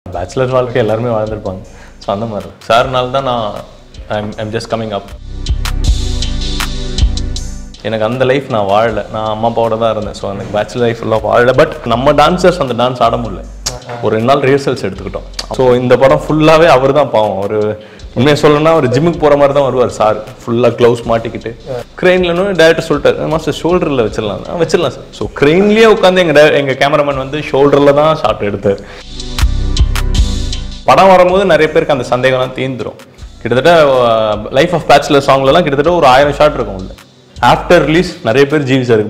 Bachelor வாழ்க்கை எல்லாருமே வாழ்ந்திருப்பாங்க so அந்த மாதிரி சார்னால தான் நான் I'm I'm just coming up எனக்கு அந்த லைஃப் நான் வாழல நான் அம்மா அப்பாவோட தான் இருந்தேன் ஸோ எனக்கு பேச்சுலர் லைஃப் ஃபுல்லாக வாழல பட் நம்ம டான்சர்ஸ் அந்த டான்ஸ் ஆட முடியல ஒரு ரெண்டு நாள் ரிஹர்சல்ஸ் எடுத்துக்கிட்டோம் ஸோ இந்த படம் ஃபுல்லாகவே அவர் தான் பாவம் ஒரு உண்மையை சொல்லணும்னா ஒரு ஜிம்முக்கு போகிற மாதிரி தான் வருவார் சார் ஃபுல்லாக க்ளவுஸ் மாட்டிக்கிட்டு க்ரெயின்லன்னு டேரக்டர் சொல்லிட்டாரு மாஸ்டர் ஷோல்டரில் வச்சிடலாம் ஆ, வச்சிடலாம் சார் ஸோ க்ரெயின்லேயே உட்காந்து எங்கள் எங்கள் கேமராமேன் வந்து ஷோல்டரில் தான் ஷாட் எடுத்தார் படம் வரும்போது நிறைய பேருக்கு அந்த சந்தேகம்லாம் தீர்ந்துரும் கிட்டத்தட்ட லைஃப் ஆஃப் பேச்சுலர் சாங்லலாம் கிட்டத்தட்ட ஒரு ஆயிரம் ஷாட் இருக்கும் உள்ள ஆஃப்டர் ரிலீஸ் நிறைய பேர் ஜிவி சார்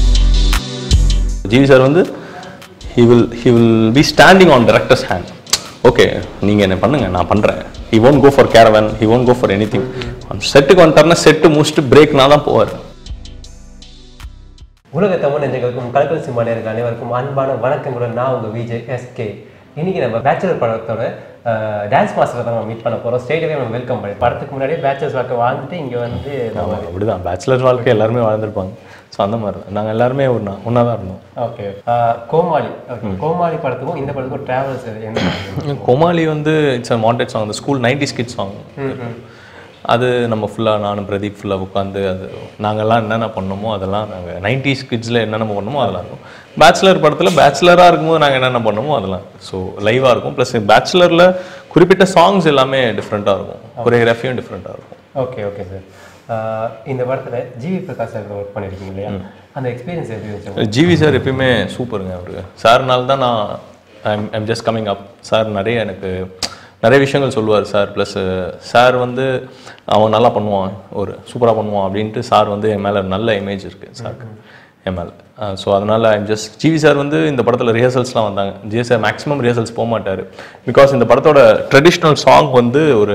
ஜிவி சார் வந்து he will he will be standing on director's hand okay நீங்கள் என்ன பண்ணுங்க நான் பண்ணுறேன் he won't go for caravan he won't go for anything செட்டுக்கு வந்துட்டாருன்னா செட்டு முடிச்சுட்டு பிரேக்னா தான் போவார் உலக தமிழ் நெஞ்சங்களுக்கும் கலக்கல் சிம்மானியர்கள் அனைவருக்கும் அன்பான வணக்கங்களுடன் நான் உங்கள் விஜய் எஸ்கே இன்னைக்கு நம்ம பேச்சுலர் படத்தோட டான்ஸ் மாஸ்டரை தான் நம்ம மீட் பண்ண போகிறோம் ஸ்டேடியமே நம்ம வெல்கம் பண்ணி படத்துக்கு முன்னாடியே பேச்சுலர்ஸ் வாழ்க்கை வாழ்ந்துட்டு இங்கே வந்து நம்ம அப்படிதான் பேச்சுலர் வாழ்க்கை எல்லாருமே வாழ்ந்திருப்பாங்க ஸோ அந்த மாதிரி தான் நாங்கள் எல்லாருமே ஒன்றா ஒன்றா தான் இருந்தோம் ஓகே கோமாளி okay. கோமாளி படத்துக்கும் இந்த படத்துக்கும் ட்ராவல்ஸ் என்ன கோமாளி வந்து இட்ஸ் அ மாண்டட் சாங் அந்த ஸ்கூல் நைன்டி ஸ்கிட் சாங் அது நம்ம ஃபுல்லாக நானும் பிரதீப் ஃபுல்லாக உட்காந்து அது நாங்கள்லாம் என்னென்ன பண்ணோமோ அதெல்லாம் நாங்கள் நைன்டி ஸ்கிட்ஸில் என்னென்ன பண்ணோமோ அதெல்லாம் இருக்கும் பேச்சுலர் படத்தில் பேச்சுலராக இருக்கும்போது நாங்கள் என்னென்ன பண்ணோமோ அதெல்லாம் ஸோ லைவாக இருக்கும் ப்ளஸ் பேச்சுலரில் குறிப்பிட்ட சாங்ஸ் எல்லாமே டிஃப்ரெண்ட்டாக இருக்கும் கொரியோகிராஃபியும் டிஃப்ரெண்ட்டாக இருக்கும் ஓகே ஓகே சார் இந்த படத்தில் ஜிவி பிரகாஷ் சார் ஒர்க் பண்ணியிருக்கீங்க இல்லையா அந்த எக்ஸ்பீரியன்ஸ் எப்படி இருந்துச்சு ஜிவி சார் எப்பயுமே சூப்பருங்க அவருக்கு சார்னால தான் நான் I'm I'm just coming up sir நிறைய எனக்கு நிறைய விஷயங்கள் சொல்லுவார் சார் ப்ளஸ் சார் வந்து அவன் நல்லா பண்ணுவான் ஒரு சூப்பராக பண்ணுவான் அப்படின்ட்டு சார் வந்து என் மேலே நல்ல இமேஜ் இருக்குது சாருக்கு என் மேலே ஸோ அதனால் ஐம் ஜஸ்ட் ஜிவி சார் வந்து இந்த படத்தில் ரிஹர்சல்ஸ்லாம் வந்தாங்க ஜிவி சார் மேக்ஸிமம் ரிஹர்சல்ஸ் போக மாட்டார் பிகாஸ் இந்த படத்தோட ட்ரெடிஷ்னல் சாங் வந்து ஒரு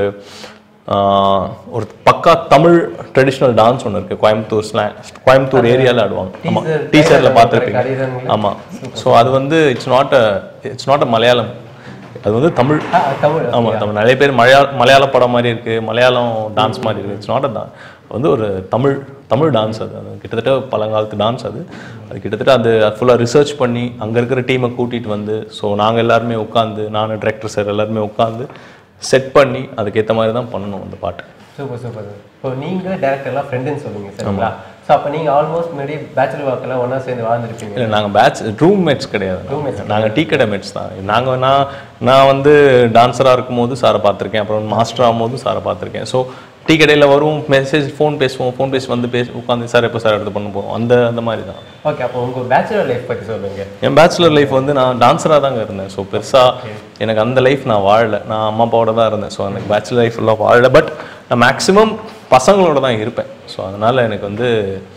ஆஹ், ஒரு பக்கா தமிழ் ட்ரெடிஷ்னல் டான்ஸ் ஒன்று இருக்குது கோயம்புத்தூர் ஸ்லாங் கோயம்புத்தூர் ஏரியாவில் ஆடுவாங்க ஆமாம் Teaser, டீச்சரில் trailer பார்த்துருப்பீங்க கடிதங்கள். ஆமாம் ஸோ அது வந்து it's not a it's not a Malayalam அது வந்து தமிழ் ஆ, தமிழ் ஆமாம் தமிழ் நிறைய பேர் மலையாள மலையாள படம் மாதிரி இருக்குது மலையாளம் டான்ஸ் மாதிரி இருக்குது இட்ஸ் நாட் அ தான் வந்து ஒரு தமிழ் தமிழ் டான்ஸ் அது அது கிட்டத்தட்ட பழங்காலத்து டான்ஸ் அது அது கிட்டத்தட்ட அது ஃபுல்லாக ரிசர்ச் பண்ணி அங்கே இருக்கிற டீமை கூட்டிகிட்டு வந்து ஸோ நாங்கள் எல்லாருமே உட்காந்து நான் டிரெக்டர் சார் எல்லாருமே உட்காந்து செட் பண்ணி அதுக்கேற்ற மாதிரி தான் பண்ணணும் அந்த பாட்டு சூப்பர் சூப்பர் இப்போ நீங்கள் டேரக்டர்லாம் ஃப்ரெண்டுன்னு சொல்லுவீங்க சரிங்களா ஸோ அப்போ நீங்கள் ஆல்மோஸ்ட் முன்னாடி பேச்சுலர் வாக்கெல்லாம் ஒன்றா சேர்ந்து வாழ்ந்துருப்பீங்க இல்லை நாங்கள் பேட்ச் ரூம் மேட்ஸ் கிடையாது நாங்கள் டீ கடை மேட்ஸ் தான் நாங்கள் நான் நான் வந்து டான்ஸராக இருக்கும்போது சாரை பார்த்துருக்கேன் அப்புறம் மாஸ்டர் ஆகும்போது சாரை பார்த்துருக்கேன் ஸோ டீ கடையில் வரும் மெசேஜ் ஃபோன் பேசுவோம் ஃபோன் பேசி வந்து பேசி உட்காந்து சார் எப்போ சார் எடுத்து பண்ண போவோம் அந்த அந்த மாதிரி தான் ஓகே அப்போ உங்கள் பேச்சுலர் லைஃப் பற்றி சொல்லுங்க என் பேச்சுலர் லைஃப் வந்து நான் டான்ஸராக தாங்க இருந்தேன் ஸோ பெருசாக எனக்கு அந்த லைஃப் நான் வாழல நான் அம்மா அப்பாவோட தான் இருந்தேன் ஸோ எனக்கு பேச்சுலர் லைஃப் ஃபுல்லாக வாழல பட் நான் மேக்ஸிமம் பசங்களோட தான் இருப்பேன் ஸோ அதனால் எனக்கு வந்து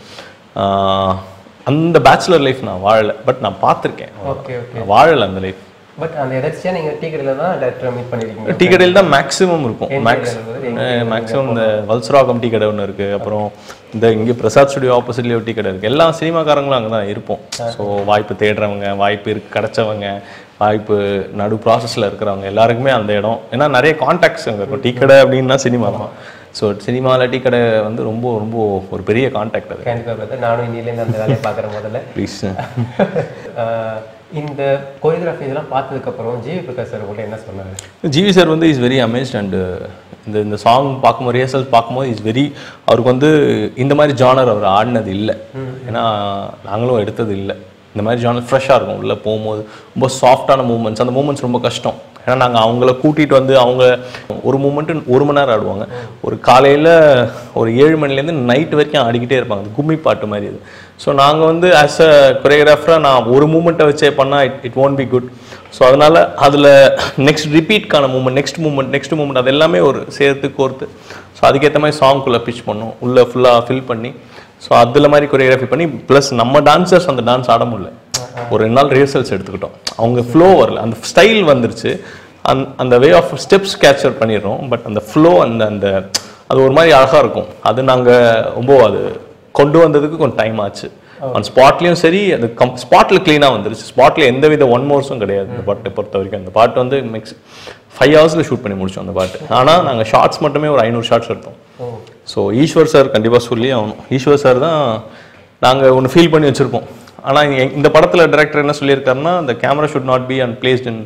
ஆஹ், அந்த பேச்சுலர் லைஃப் நான் வாழல பட் நான் பார்த்துருக்கேன் ஓகே ஓகே நான் வாழல அந்த லைஃப் பட் அந்த எதாச்சியாக நீங்கள் டீ கடையில் தான் டேரக்டரை மீட் பண்ணியிருக்கீங்க டீ கடையில் தான் மேக்ஸிமம் இருக்கும் எந்த மேக்ஸ் கடையில இருக்குது? மேக்ஸிமம் இந்த வல்சராகம் டீ கடை ஒன்று இருக்குது அப்புறம் இந்த இங்கே பிரசாத் ஸ்டுடியோ ஆப்போசிட்லேயே ஒரு டீ கடை இருக்குது எல்லா சினிமாக்காரங்களும் அங்கே தான் இருப்போம் ஸோ வாய்ப்பு தேடுறவங்க வாய்ப்பு இருக்கு கிடைச்சவங்க வாய்ப்பு நடு ப்ராசஸில் இருக்கிறவங்க எல்லாருக்குமே அந்த இடம் ஏன்னா நிறைய கான்டாக்ட்ஸ் அங்கே இருக்கும் டீ கடை அப்படின்னா சினிமா தான் ஸோ சினிமாவில் டீ கடை வந்து ரொம்ப ரொம்ப ஒரு பெரிய கான்டாக்ட் அது கண்டிப்பாக பிரதர் நானும் இன்னிலேருந்து அந்த வேலையை பார்க்குறேன் முதல்ல ப்ளீஸ் ஆஹ் இந்த கொரியோகிராஃபி இதெல்லாம் பார்த்ததுக்கப்புறம் ஜிவி பிரகாஷ் சார் கூட என்ன சொன்னாரு ஜிவி சார் வந்து இஸ் வெரி அமேஸ்ட் அண்ட் இந்த இந்த சாங் பார்க்கும்போது ரிஹர்சல் பார்க்கும்போது இஸ் வெரி அவருக்கு வந்து இந்த மாதிரி ஜானர் அவர் ஆடினது இல்லை ஏன்னா நாங்களும் எடுத்தது இல்லை இந்த மாதிரி ஜானர் ஃப்ரெஷ்ஷாக இருக்கும் உள்ளே போகும்போது ரொம்ப சாஃப்டான மூமெண்ட்ஸ் அந்த மூமெண்ட்ஸ் ரொம்ப கஷ்டம் ஏன்னா நாங்கள் அவங்கள கூட்டிகிட்டு வந்து அவங்க ஒரு மூமெண்ட்டு ஒரு மணி நேரம் ஆடுவாங்க ஒரு காலையில் ஒரு ஏழு மணிலேருந்து நைட் வரைக்கும் ஆடிக்கிட்டே இருப்பாங்க அது கும்மி பாட்டு மாதிரி இது ஸோ நாங்கள் வந்து ஆஸ் அ கொரியோகிராஃபராக நான் ஒரு மூமெண்ட்டை வச்சே பண்ணால் it it won't be good so அதனால் அதில் நெக்ஸ்ட் ரிப்பீட்கான moment next moment next moment அது எல்லாமே ஒரு சேர்த்து கோர்த்து ஸோ அதுக்கேற்ற மாதிரி சாங்குள்ளே பிச் பண்ணோம் உள்ளே ஃபுல்லாக ஃபில் பண்ணி ஸோ அதில் மாதிரி கொரியோகிராஃபி பண்ணி ப்ளஸ் நம்ம டான்சர்ஸ் அந்த டான்ஸ் ஆட முடியல ஒரு ரெண்டு நாள் ரிஹர்சல்ஸ் எடுத்துக்கிட்டோம் அவங்க ஃப்ளோ வரல அந்த ஸ்டைல் வந்துருச்சு அந் அந்த வே ஆஃப் ஸ்டெப்ஸ் கேப்சர் பண்ணிடுறோம் பட் அந்த ஃப்ளோ அந்த அந்த அது ஒரு மாதிரி அழகாக இருக்கும் அது நாங்கள் ரொம்ப அது கொண்டு வந்ததுக்கு கொஞ்சம் டைம் ஆச்சு அந்த ஸ்பாட்லேயும் சரி அது கம் ஸ்பாட்டில் க்ளீனாக வந்துருச்சு ஸ்பாட்டில் எந்த வித ஒன் மோர்ஸும் கிடையாது இந்த பாட்டை பொறுத்த வரைக்கும் அந்த பாட்டு வந்து மிக்ஸ் ஃபைவ் ஹவர்ஸில் ஷூட் பண்ணி முடிச்சோம் அந்த பாட்டு ஆனால் நாங்கள் ஷார்ட்ஸ் மட்டுமே ஒரு ஐநூறு ஷார்ட்ஸ் எடுத்தோம் ஸோ ஈஸ்வர் சார் கண்டிப்பாக சொல்லி ஆகணும் ஈஸ்வர் சார் தான் நாங்கள் ஒன்று ஃபீல் பண்ணி வச்சுருப்போம் ஆனால் இந்த படத்தில் டைரக்டர் என்ன சொல்லியிருக்காருன்னா the camera should not be and placed in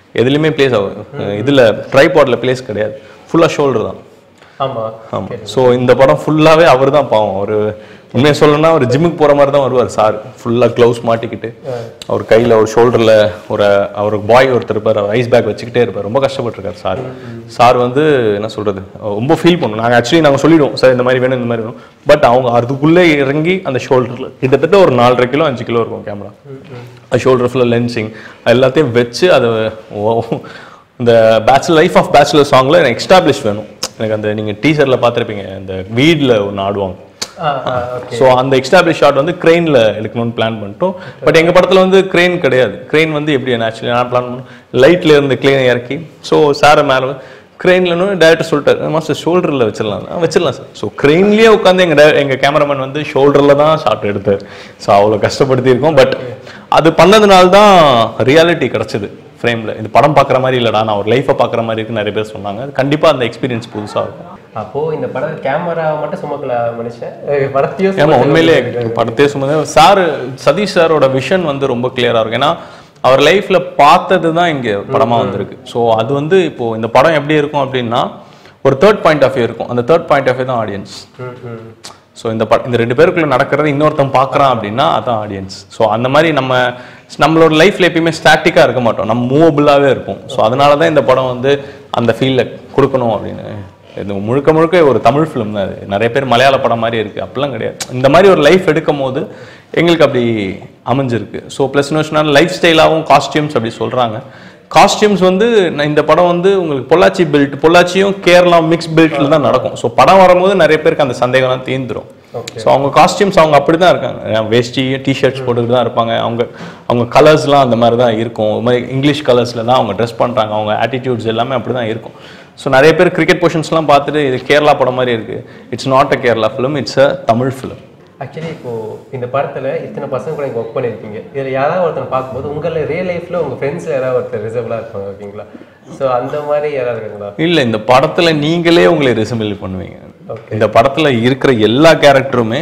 எதுலையுமே பிளேஸ் ஆகும் இதில் ட்ரைபாடில் பிளேஸ் கிடையாது ஃபுல்லாக ஷோல்டர் தான் ஆமா ஆமாம் ஸோ இந்த படம் ஃபுல்லாகவே அவர் தான் பாவம் ஒரு உண்மையை சொல்லணும்னா ஒரு ஜிம்முக்கு போகிற மாதிரி தான் வருவார் சார் ஃபுல்லாக க்ளவுஸ் மாட்டிக்கிட்டு அவர் கையில் ஒரு ஷோல்டரில் ஒரு அவர் பாய் ஒருத்தர் இருப்பார் அவர் ஐஸ் பேக் வச்சுக்கிட்டே இருப்பார் ரொம்ப கஷ்டப்பட்டிருக்காரு சார் சார் வந்து என்ன சொல்கிறது ரொம்ப ஃபீல் பண்ணும் நாங்கள் ஆக்சுவலி நாங்கள் சொல்லிடுவோம் சார் இந்த மாதிரி வேணும் இந்த மாதிரி வேணும் பட் அவங்க அதுக்குள்ளே இறங்கி அந்த ஷோல்டரில் கிட்டத்தட்ட ஒரு நாலரை கிலோ அஞ்சு கிலோ இருக்கும் கேமரா ஷோல்டர் ஃபுல்லாக லென்சிங் எல்லாத்தையும் வச்சு அதை ஓ- இந்த பேச்சுலர் லைஃப் ஆஃப் பேச்சுலர் சாங்கில் எனக்கு எக்ஸ்டாப்ளிஷ் வேணும் எனக்கு அந்த நீங்கள் டீசரில் பார்த்துருப்பீங்க அந்த வீடில் ஒன்று ஆடுவாங்க ஆ ஆ ஓகே ஸோ அந்த எக்ஸ்டாப்ளிஷ் ஷாட் வந்து கிரெயினில் எடுக்கணும்னு பிளான் பண்ணிட்டோம் பட் எங்கள் படத்தில் வந்து கிரெயின் கிடையாது கிரெயின் வந்து எப்படி ஆக்சுவலி நான் பிளான் பண்ணோம் லைட்ல இருந்து கிளீனை இறக்கி ஸோ சாரை மேலே கிரெயின்லன்னு டேரக்டர் சொல்லிட்டாரு மாஸ்டர் ஷோல்டரில் வச்சிடலாம் ஆ, வச்சிடலாம் சார் ஸோ கிரெயின்லேயே உட்காந்து எங்கள் எங்கள் கேமராமேன் வந்து ஷோல்டரில் தான் ஷாட் எடுத்தார் ஸோ அவ்வளோ கஷ்டப்படுத்தியிருக்கோம் பட் அது பண்ணதுனால தான் ரியாலிட்டி கிடச்சிது ஃப்ரேமில் இந்த படம் பார்க்குற மாதிரி இல்லைடா நான் ஒரு லைஃப்பை பார்க்குற மாதிரி இருக்குன்னு நிறைய பேர் சொன்னாங்க கண்டிப்பாக அந்த எக்ஸ்பீரியன்ஸ் புதுசாக இருக்கும் அப்போ இந்த படம் கேமரா மட்டும் சுமக்கல மனுஷன் அஹ் படத்தையும் ஏமா சுமக்கல உண்மையிலே படத்தே சுமந்து சார் சதீஷ் சாரோட விஷன் வந்து ரொம்ப கிளியரா இருக்கும் ஏன்னா அவர் லைஃப்ல பார்த்தது தான் இங்க படமா வந்திருக்கு ஸோ அது வந்து இப்போ இந்த படம் எப்படி இருக்கும் அப்படின்னா ஒரு தேர்ட் பாயிண்ட் ஆஃப் வியூ இருக்கும் அந்த தேர்ட் பாயிண்ட் ஆஃப் வியூ தான் ஆடியன்ஸ் ம், ம். ஸோ இந்த ப இந்த ரெண்டு பேருக்குள்ள நடக்கிறது இன்னொருத்தன் பார்க்குறான் அப்படின்னா அதான் ஆடியன்ஸ் ஸோ அந்த மாதிரி நம்ம நம்மளோட லைஃப்ல எப்பயுமே ஸ்டாட்டிக்காக இருக்க மாட்டோம் நம்ம மூவபிளாகவே இருப்போம் ஸோ அதனால தான் இந்த படம் வந்து அந்த ஃபீலில் கொடுக்கணும் அப்படின்னு இது முழுக்க முழுக்க ஒரு தமிழ் ஃபிலிம் தான் இது நிறைய பேர் மலையாள படம் மாதிரி இருக்குது அப்படிலாம் கிடையாது இந்த மாதிரி ஒரு லைஃப் எடுக்கும் போது எங்களுக்கு அப்படி அமைஞ்சிருக்கு ஸோ ப்ளஸ் இன்னொரு லைஃப் ஸ்டைலாகவும் காஸ்டியூம்ஸ் அப்படி சொல்கிறாங்க காஸ்டியூம்ஸ் வந்து நான் இந்த படம் வந்து உங்களுக்கு பொள்ளாச்சி பெல்ட் பொள்ளாச்சியும் கேரளா மிக்ஸ் பெல்ட்டில் தான் நடக்கும் ஸோ படம் வரும்போது நிறைய பேருக்கு அந்த சந்தேகம்லாம் தீர்ந்துரும் ஸோ அவங்க காஸ்டியூம்ஸ் அவங்க அப்படி தான் இருக்காங்க வேஷ்டி டிஷர்ட்ஸ் போட்டுட்டு தான் இருப்பாங்க அவங்க அவங்க கலர்ஸ்லாம் அந்த மாதிரி தான் இருக்கும் ஒரு மாதிரி இங்கிலீஷ் கலர்ஸில் தான் அவங்க ட்ரெஸ் பண்ணுறாங்க அவங்க ஆட்டிடியூட்ஸ் எல்லாமே அப்படி தான் இருக்கும் ஸோ நிறைய பேர் கிரிக்கெட் பொசிஷன்ஸ்லாம் பார்த்துட்டு இது கேரளா படம் மாதிரி இருக்குது it's not a Kerala film it's a Tamil film actually இப்போ இந்த படத்துல இத்தனை பசங்க கூட இங்கே ஒர்க் பண்ணியிருப்பீங்க இதுல யாராவது ஒருத்தர் பார்க்கும்போது உங்களை ரியல் லைஃப்ல உங்க ஃப்ரெண்ட்ஸ்ல யாராவது ஒருத்தர் ரிசர்வ்லாம் இருப்பாங்க ஓகேங்களா ஸோ அந்த மாதிரி யாராவது இருக்காங்களா இல்லை இந்த படத்தில் நீங்களே உங்களை ரிசம்பிள் பண்ணுவீங்க இந்த படத்தில் இருக்கிற எல்லா கேரக்டருமே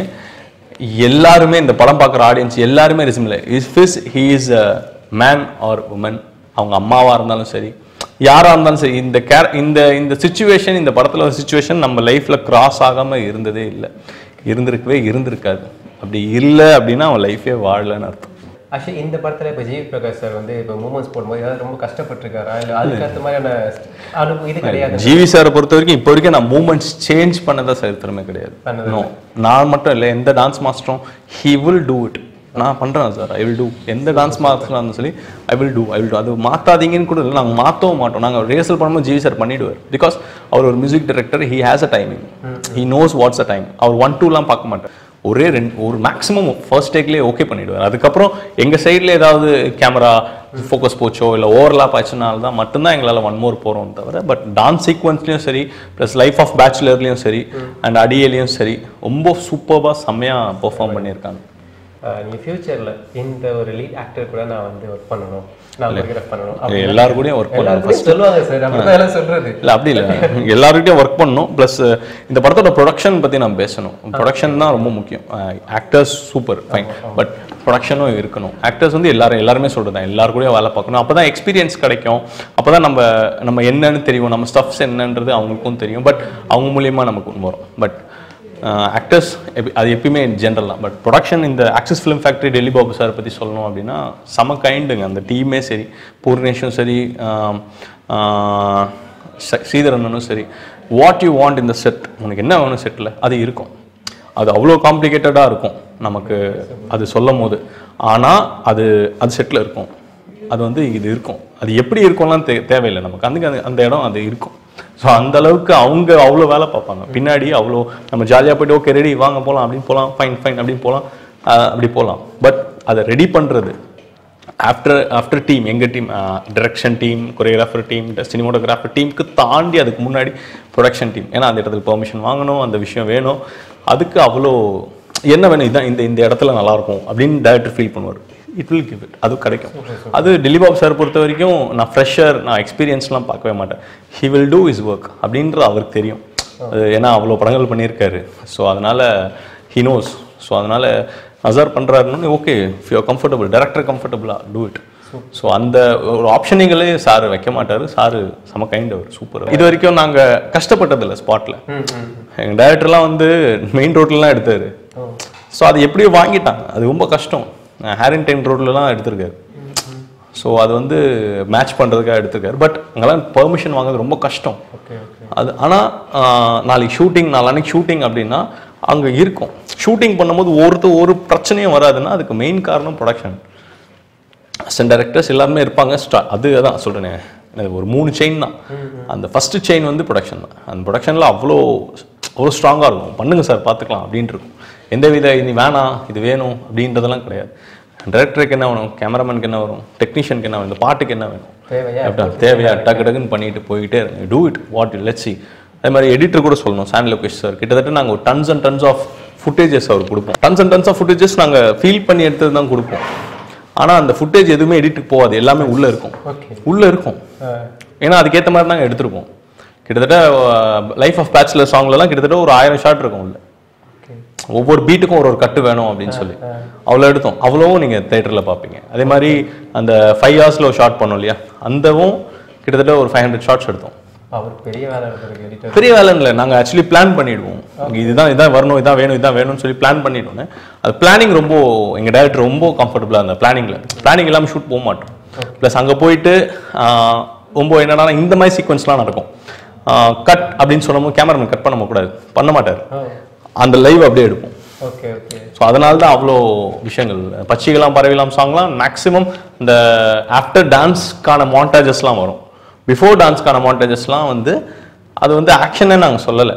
எல்லாருமே இந்த படம் பார்க்குற ஆடியன்ஸ் எல்லாருமே resemble is fizz he is a man or woman அவங்க அம்மாவாக இருந்தாலும் சரி யாராக இருந்தாலும் சரி இந்த கேர இந்த இந்த சுச்சுவேஷன் இந்த படத்தில் ஒரு சுச்சுவேஷன் நம்ம லைஃப்பில் கிராஸ் ஆகாமல் இருந்ததே இல்லை இருந்திருக்கவே இருந்திருக்காது அப்படி இல்லை அப்படின்னா அவன் லைஃபே வாழலன்னு அர்த்தம் ஆக்சுவலி இந்த படத்துல இப்போ ஜிவி பிரகாஷ் சார் வந்து இப்போ மூமெண்ட்ஸ் போடும்போது ஏதாவது ரொம்ப கஷ்டப்பட்டிருக்காரா இல்லை அதுக்கேற்ற மாதிரியான அனுபவம் இது கிடையாது ஜிவி சாரை பொறுத்த வரைக்கும் இப்போ வரைக்கும் நான் மூமெண்ட்ஸ் சேஞ்ச் பண்ணதா சரித்திரமே கிடையாது பண்ணது நோ நான் மட்டும் இல்லை எந்த டான்ஸ் மாஸ்டரும் ஹி வில் டூ இட் நான் பண்ணுறேன் சார் ஐ வில் டூ எந்த டான்ஸ் மாஸ்டராக இருந்தாலும் சொல்லி I will do I will do அது மாற்றாதீங்கன்னு கூட இல்லை நாங்கள் மாற்றவும் மாட்டோம் நாங்கள் ரிஹர்சல் பண்ணும்போது ஜிவி சார் பண்ணிடுவார் பிகாஸ் அவர் ஒரு music director he has a timing he knows what's a time அவர் ஒன் டூலாம் பார்க்க மாட்டார் ஒரே ரெண்டு ஒரு மேக்ஸிமம் ஃபர்ஸ்ட் டேக்லேயே ஓகே பண்ணிடுவார் அதுக்கப்புறம் எங்கள் சைடில் ஏதாவது கேமரா ஃபோக்கஸ் போச்சோ இல்லை ஓவர்லாப் ஆச்சுனால தான் மட்டும்தான் எங்களால் ஒன் மோர் போகிறோம் தவிர பட் டான்ஸ் சீக்வன்ஸ்லையும் சரி ப்ளஸ் லைஃப் ஆஃப் பேச்சுலர்லேயும் சரி அண்ட் அடியலையும் சரி ரொம்ப சூப்பராக செம்மையாக பெர்ஃபார்ம் பண்ணியிருக்காங்க ஆஹ் நீங்க ஃபியூச்சர்ல இந்த ஒரு லீட் ஆக்டர் கூட நான் வந்து ஒர்க் பண்ணணும் நான் கொரியோகிராஃப் பண்ணணும் எல்லாரு கூடயும் ஒர்க் பண்ணணும் எல்லாருக்கும் சொல்லுவாங்க சார் அப்படிதான் எல்லாம் சொல்றது இல்லை அப்படி இல்லை எல்லாருக்கிட்டையும் ஒர்க் பண்ணணும் ப்ளஸ் இந்த படத்தோட ப்ரொடக்ஷன் பற்றி நான் பேசணும் ப்ரொடக்ஷன் தான் ரொம்ப முக்கியம் ஆக்டர்ஸ் சூப்பர் ஃபைன் பட் ப்ரொடக்ஷனும் இருக்கணும் ஆக்டர்ஸ் வந்து எல்லாரும் எல்லாருமே சொல்கிறது தான் எல்லாரு கூடயும் வேலை பார்க்கணும் அப்போ தான் எக்ஸ்பீரியன்ஸ் கிடைக்கும் அப்போ தான் நம்ம நம்ம என்னன்னு தெரியும் நம்ம ஸ்டஃப்ஸ் என்னன்றது அவங்களுக்கும் தெரியும் பட் அவங்க மூலியமாக நமக்கு ஒன்று வரும் பட் ஆக்டர்ஸ் அது எப்பயுமே ஜென்ரல் தான் பட் ப்ரொடக்ஷன் இந்த access film factory Delhi Babu sir பற்றி சொல்லணும் அப்படின்னா செம கைண்டுங்க அந்த டீமே சரி பூர்ணேஷும் சரி ஆம், ஆஹ், ச- ஸ்ரீதரனும் சரி வாட் யூ வாண்ட் இந்த செட் உனக்கு என்ன வேணும் செட்டில் அது இருக்கும் அது அவ்வளோ காம்ப்ளிகேட்டடாக இருக்கும் நமக்கு அது சொல்லும் போது ஆனால் அது அது செட்டில் இருக்கும் அது வந்து இது இருக்கும் அது எப்படி இருக்கும்லாம் தே தேவையில்லை நமக்கு அந்த அந்த- அந்த இடம் அது இருக்கும் ஸோ அந்த அளவுக்கு அவங்க அவ்வளோ வேலை பார்ப்பாங்க பின்னாடி அவ்வளோ நம்ம ஜாலியாக போயிட்டு ஓகே ரெடி வாங்க போகலாம் அப்படின்னு போகலாம் ஃபைன் ஃபைன் அப்படின்னு போகலாம் அப்படி போகலாம் பட் அதை ரெடி பண்ணுறது ஆஃப்டர் ஆஃப்டர் டீம் எங்கள் team direction team choreographer team cinematographer டீமுக்கு தாண்டி அதுக்கு முன்னாடி ப்ரொடக்ஷன் டீம் ஏன்னா அந்த இடத்துக்கு பெர்மிஷன் வாங்கணும் அந்த விஷயம் வேணும் அதுக்கு அவ்வளோ என்ன வேணும் இதான் இந்த இந்த இடத்துல நல்லாயிருக்கும் அப்படின்னு டேரக்டர் ஃபீல் பண்ணுவார் இட் வில் கிவ் இட் அது கிடைக்கும் அது டெலிபாப் சார் பொறுத்த வரைக்கும் நான் ஃப்ரெஷர் நான் எக்ஸ்பீரியன்ஸ்லாம் பார்க்கவே மாட்டேன் he will do is work அப்படின்றது அவருக்கு தெரியும் அது ஏன்னா அவ்வளோ படங்கள் பண்ணியிருக்காரு ஸோ அதனால் ஹி நோஸ் ஸோ அதனால் அசார் பண்ணுறாருன்னு okay if you comfortable director கம்ஃபர்டபுளாக டூ இட் ஸோ அந்த ஒரு ஆப்ஷனிங்களே சார் வைக்க மாட்டார் சார் செம கைண்ட் அவர் சூப்பர் இது வரைக்கும் நாங்கள் கஷ்டப்பட்டதில்லை ஸ்பாட்டில் ம் ம் எங்கள் டேரக்டர்லாம் வந்து மெயின் ரோட்லலாம் எடுத்தார் ஓ ஸோ அது எப்படியோ வாங்கிட்டாங்க அது ரொம்ப கஷ்டம் ஹேரிங்டைன் ரோட்லலாம் எடுத்திருக்காரு ஸோ அது வந்து மேட்ச் பண்ணுறதுக்காக எடுத்திருக்காரு பட் அங்கெல்லாம் பெர்மிஷன் வாங்குறது ரொம்ப கஷ்டம் ஓகே ஓகே அது ஆனால் நாளைக்கு ஷூட்டிங் நாளான்னைக்கு ஷூட்டிங் அப்படின்னா அங்கே இருக்கும் ஷூட்டிங் பண்ணும்போது ஒருத்தர் ஒரு பிரச்சனையும் வராதுன்னா அதுக்கு மெயின் காரணம் ப்ரொடக்ஷன் அசன் டைரக்டர்ஸ் எல்லாருமே இருப்பாங்க ஸ்டா அது அதான் சொல்கிறேனே எனக்கு ஒரு மூணு செயின் தான் அந்த ஃபஸ்ட்டு செயின் வந்து ப்ரொடக்ஷன் தான் அந்த ப்ரொடக்ஷனில் அவ்வளோ அவ்வளோ ஸ்ட்ராங்காக இருக்கும் பண்ணுங்க சார் பார்த்துக்கலாம் அப்படின்ட்டு இருக்கும் எந்த வித இது வேணாம் இது வேணும் அப்படின்றதெல்லாம் கிடையாது டைரக்டருக்கு என்ன வேணும் கேமராமேனுக்கு என்ன வரும் டெக்னீஷியனுக்கு என்ன வேணும் இந்த பாட்டுக்கு என்ன வேணும் தேவையா அப்படிதான் தேவையா டக்கு டக்குன்னு பண்ணிட்டு போயிட்டே இருங்க do it what it let's see அதே மாதிரி எடிட்டர் கூட சொல்லணும் சான் லோகேஷ் சார் கிட்டத்தட்ட நாங்கள் ஒரு tons and tons of footages அவர் கொடுப்போம் tons and tons of footages நாங்கள் ஃபீல் பண்ணி எடுத்தது தான் கொடுப்போம் ஆனால் அந்த ஃபுட்டேஜ் எதுவுமே எடிட்டுக்கு போகாது எல்லாமே உள்ளே இருக்கும் ஓகே உள்ளே இருக்கும் ஏன்னா அதுக்கேற்ற மாதிரி நாங்கள் எடுத்திருப்போம் கிட்டத்தட்ட லைஃப் ஆஃப் பேச்சுலர் சாங்லலாம் கிட்டத்தட்ட ஒரு ஆயிரம் ஷாட் இருக்கும் உள்ள ஓகே ஒவ்வொரு பீட்டுக்கும் ஒரு ஒரு கட்டு வேணும் அப்படின்னு சொல்லி அவ்வளோ எடுத்தோம் அவ்வளோவும் நீங்கள் தேட்டரில் பார்ப்பீங்க அதே மாதிரி அந்த ஃபைவ் ஹவர்ஸில் ஒரு ஷாட் பண்ணோம் இல்லையா அந்தவும் கிட்டத்தட்ட ஒரு ஃபைவ் ஹண்ட்ரட் ஷாட்ஸ் எடுத்தோம் அவர் பெரிய வேலை எடுத்திருக்கு எடிட்டர் பெரிய வேலை இல்லை நாங்கள் ஆக்சுவலி பிளான் பண்ணிடுவோம் இங்க இதுதான் இதான் வரணும் இதான் வேணும் இதான் வேணும்னு சொல்லி பிளான் பண்ணிட்டோன்னே அது பிளானிங் ரொம்ப எங்கள் டேரக்டர் ரொம்ப கம்ஃபர்டபுளாக இருந்த பிளானிங்கில் பிளானிங் இல்லாமல் ஷூட் போக மாட்டோம் ப்ளஸ் அங்கே போயிட்டு ஆஹ், ரொம்ப என்னன்னா இந்த மாதிரி சீக்வன்ஸ்லாம் நடக்கும் கட் அப்படின்னு சொன்னோம் கேமராமேன் கட் பண்ண கூடாது பண்ண மாட்டார் ஓ அந்த லைவ் அப்படியே எடுப்போம் ஓகே ஓகே ஸோ அதனால தான் அவ்வளோ விஷயங்கள் பச்சிகலாம் பரவிலாம் சாங்லாம் மேக்ஸிமம் இந்த ஆஃப்டர் டான்ஸ்க்கான மாண்டாஜஸ்லாம் வரும் பிஃபோர் டான்ஸ்க்கான மாண்டாஜஸ்லாம் வந்து அது வந்து ஆக்ஷனே நாங்கள் சொல்லலை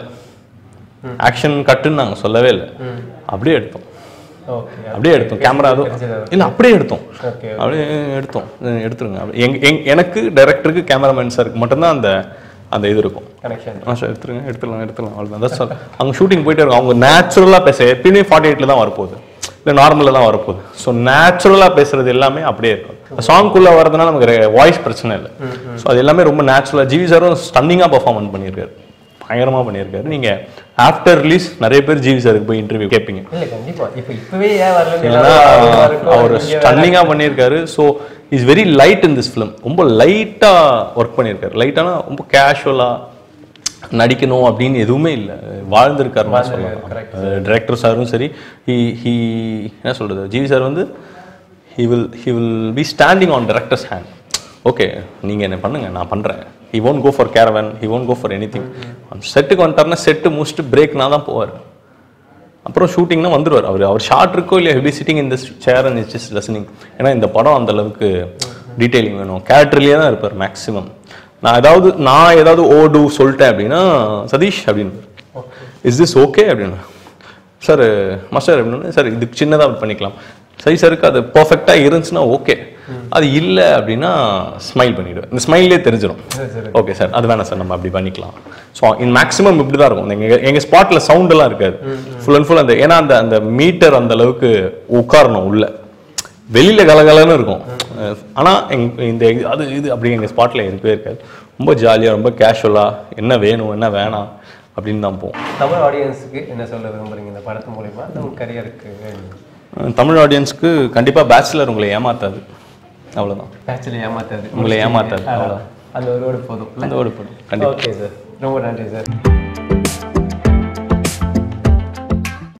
ஆக்ஷன் கட்டுன்னு நாங்கள் சொல்லவே இல்லை அப்படியே எடுத்தோம் ஓகே அப்படியே எடுத்தோம் கேமரா அதுவும் இல்லை அப்படியே எடுத்தோம் ஓகே அப்படியே எடுத்தோம் அஹ் எடுத்துருங்க அப்படி எங் எங் எனக்கு டைரக்டருக்கு கேமராமேன் சாருக்கு மட்டும்தான் அந்த அந்த இது இருக்கும் கனெக்ஷன் ஆ சார் எடுத்துருங்க எடுத்துடலாம் எடுத்துடலாம் அவ்வளோதான் தான் சார் அவங்க ஷூட்டிங் போயிட்டே இருக்கும் அவங்க நேச்சுரலாக பேச எப்பயுமே ஃபார்ட்டி எயிட்டில் தான் வரப்போகுது இல்லை நார்மலில் தான் வரப்போகுது ஸோ நேச்சுரலாக பேசுறது எல்லாமே அப்படியே இருக்கும் சாங்குள்ளே வரதுனால நமக்கு வாய்ஸ் பிரச்சனை இல்லை ஸோ அது எல்லாமே ரொம்ப நேச்சுரலாக ஜிவி சாரும் ஸ்டன்னிங்காக பர்ஃபார்மன்ஸ் பண்ணியிருக்காரு பயங்கரமாக பண்ணியிருக்காரு நீங்கள் ஆஃப்டர் ரிலீஸ் நிறைய பேர் ஜிவி சாருக்கு போய் இன்டர்வியூ கேட்பீங்க இல்ல கண்டிப்பா இப்போ இப்பவே ஏன் வரலன்னு ஏன்னா எல்லாரும் ஆர்வமா இருக்கும். அவர் இங்க வேற- ஸ்டன்னிங்காக பண்ணியிருக்காரு so is very light in this film ரொம்ப லைட்டாக ஒர்க் பண்ணியிருக்காரு லைட்டானா ரொம்ப கேஷுவலாக நடிக்கணும் அப்படின்னு எதுவுமே இல்லை வாழ்ந்திருக்காருன்னு வாழ்ந்திருக்காரு, correct. சொல்லலாம் டிரெக்டர் சாரும் சரி ஹி ஹி என்ன சொல்றது ஜிவி சார் வந்து he will he will be standing on director's hand okay நீங்கள் என்ன பண்ணுங்க நான் பண்ணுறேன் he won't go for caravan he won't go for anything செட்டுக்கு வந்துட்டாருன்னா செட்டு முடிச்சுட்டு பிரேக்னா தான் போவார் அப்புறம் ஷூட்டிங்னா வந்துருவார் அவர் அவர் ஷார்ட் இருக்கோ இல்லையா ஹெபி சிட்டிங் இந்த chair and it's just listening ஏன்னா இந்த படம் அந்த அளவுக்கு டீட்டெயிலிங் வேணும் கேரக்டர்லேயே தான் இருப்பார் மேக்ஸிமம் நான் ஏதாவது நான் ஏதாவது ஓடு சொல்லிட்டேன் அப்படின்னா சதீஷ் அப்படின்னு இஸ் திஸ் ஓகே அப்படின்னு சார் மாஸ்டர் அப்படின்னு சார் இதுக்கு சின்னதாக பண்ணிக்கலாம் சரி சாருக்கு அது பர்ஃபெக்டாக இருந்துச்சுன்னா ஓகே அது இல்லை அப்படின்னா ஸ்மைல் பண்ணிவிடுவேன் இந்த ஸ்மைல்லே தெரிஞ்சிடும் சரி, சரி. ஓகே சார் அது வேணாம் சார் நம்ம அப்படி பண்ணிக்கலாம் ஸோ இன் மேக்ஸிமம் இப்படி தான் இருக்கும் எங்கள் எங்கள் ஸ்பாட்டில் சவுண்டெல்லாம் இருக்காது ஃபுல் அண்ட் ஃபுல் அந்த ஏன்னா அந்த அந்த மீட்டர் அந்த அளவுக்கு உட்காரணும் உள்ள வெளியில கலகலன்னு இருக்கும் அஹ் ஆனா எங்க இந்த அது இது அப்படி எங்க ஸ்பாட்ல இருக்கவே இருக்காது ரொம்ப ஜாலியா ரொம்ப கேஷுவலா என்ன வேணும் என்ன வேணாம் அப்படின்னு தான் போவோம் தமிழ் ஆடியன்ஸுக்கு என்ன சொல்ல விரும்புறீங்க இந்த படத்து மூலியமா நம்ம கரியருக்கு அஹ் தமிழ் ஆடியன்ஸ்க்கு கண்டிப்பா பேச்சுலர் உங்களை ஏமாத்தாது அவ்வளவுதான் ஆக்சுவலி ஏமாத்தாது உங்களை ஏமாத்தாது, அதான். அவ்வளவுதான். அந்த ஒரு word போதும் அந்த ஒரு படம் கண்டிப்பா ஓகே சார் ரொம்ப நன்றி சார்